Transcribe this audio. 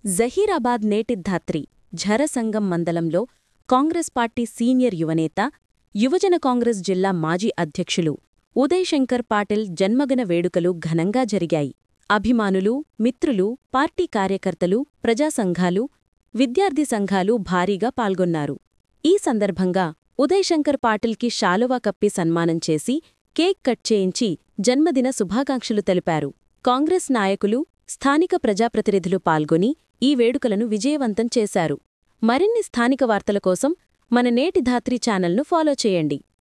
జహీరాబాద్ నేటి ధాత్రి ఝరసంగం మండలంలో Congress party senior యువనేత యువజన కాంగ్రెస్ జిల్లా మాజీ అధ్యక్షులు ఉదయ్ శంకర్ పాటిల్ జన్మదిన వేడుకలు ఘనంగా జరిగాయి అభిమానులు మిత్రులు పార్టీ కార్యకర్తలు ప్రజా సంఘాలు విద్యార్థి సంఘాలు భారీగా పాల్గొన్నారు ఈ సందర్భంగా ఉదయ్ శంకర్ పాటిల్కి శాలువా కప్పి సన్మానం చేసి కేక్ కట్ చేయించి జన్మదిన శుభాకాంక్షలు తెలిపారు కాంగ్రెస్ నాయకులు స్థానిక ప్రజాప్రతినిధులు పాల్గొని ఈ వేడుకలను విజయవంతం చేశారు మరిన్ని స్థానిక వార్తల కోసం మన నేటి ధాత్రి ఛానల్ను ఫాలో చేయండి